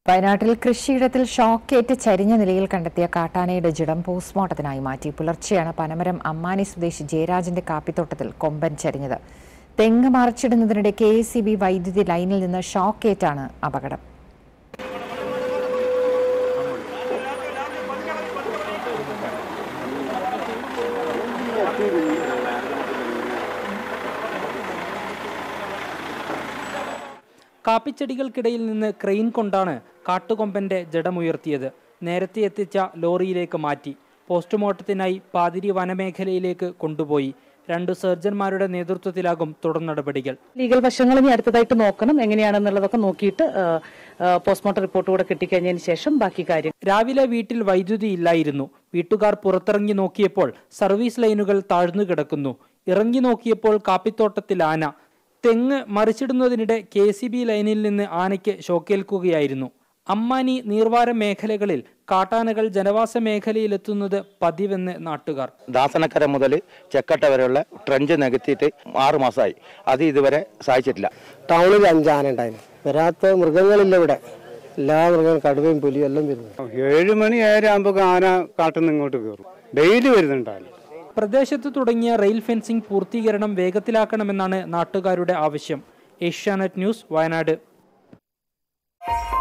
വയനാട്ടിൽ കൃഷിയിടത്തിൽ ഷോക്കേറ്റ് ചരിഞ്ഞ നിലയിൽ കണ്ടെത്തിയ കാട്ടാനയുടെ ജഡം പോസ്റ്റ്മോർട്ടത്തിനായി മാറ്റി പുലർച്ചെയാണ് പനമരം അമ്മാനി സ്വദേശി ജയരാജന്റെ കാപ്പിത്തോട്ടത്തിൽ കൊമ്പൻ ചരിഞ്ഞത് തെങ്ങ് മറിച്ചിടുന്നതിനിടെ കെ എസ് വൈദ്യുതി ലൈനിൽ നിന്ന് ഷോക്കേറ്റാണ് അപകടം കാപ്പിച്ചെടികൾക്കിടയിൽ നിന്ന് ക്രെയിൻ കൊണ്ടാണ് കാട്ടുകൊമ്പന്റെ ജഡമുയർത്തിയത് നേരത്തെ എത്തിച്ച ലോറിയിലേക്ക് മാറ്റി പോസ്റ്റ്മോർട്ടത്തിനായി പാതിരി വനമേഖലയിലേക്ക് കൊണ്ടുപോയി രണ്ടു സർജന്മാരുടെ നേതൃത്വത്തിലാകും തുടർ നടപടികൾ ലീഗൽ വശങ്ങൾ ഇനി അടുത്തതായിട്ട് നോക്കണം എങ്ങനെയാണെന്നുള്ളതൊക്കെ നോക്കിയിട്ട് ആ, ആ, പോസ്റ്റ്മോർട്ടം റിപ്പോർട്ട് കൂടെ കിട്ടിക്കഴിഞ്ഞതിന് ശേഷം ബാക്കി കാര്യം രാവിലെ വീട്ടിൽ വൈദ്യുതി ഇല്ലായിരുന്നു വീട്ടുകാർ പുറത്തിറങ്ങി നോക്കിയപ്പോൾ സർവീസ് ലൈനുകൾ താഴ്ന്നു കിടക്കുന്നു ഇറങ്ങി നോക്കിയപ്പോൾ കാപ്പിത്തോട്ടത്തിൽ ആന തെങ്ങ് മറിച്ചിടുന്നതിനിടെ കെ സി ബി ലൈനിൽ നിന്ന് ആനയ്ക്ക് ഷോക്കേൽക്കുകയായിരുന്നു അമ്മാനി നീർവാര മേഖലകളിൽ കാട്ടാനകൾ ജനവാസ മേഖലയിലെത്തുന്നത് പതിവെന്ന് നാട്ടുകാർ ദാസനക്കര മുതൽ ചെക്കട്ട വരെയുള്ള ട്രെഞ്ച് നികത്തിയിട്ട് ആറ് മാസമായി അത് ഇതുവരെ സാധിച്ചിട്ടില്ല ടൗണിൽ അഞ്ചാന ഉണ്ടായിരുന്നു വരാത്ത മൃഗങ്ങളില്ല ഇവിടെ എല്ലാ മൃഗങ്ങളും കടുവയും പുലിയും എല്ലാം വരുന്നു ഏഴ് മണി ഏഴര ആകുമ്പോൾ ആന കാട്ടിൽ നിന്ന് ഇങ്ങോട്ട് കയറും ഡെയിലി വരുന്നുണ്ടാവില്ല പ്രദേശത്ത് തുടങ്ങിയ റെയിൽ ഫെൻസിംഗ് പൂർത്തീകരണം വേഗത്തിലാക്കണമെന്നാണ് നാട്ടുകാരുടെ ആവശ്യം ഏഷ്യാനെറ്റ് ന്യൂസ് വയനാട്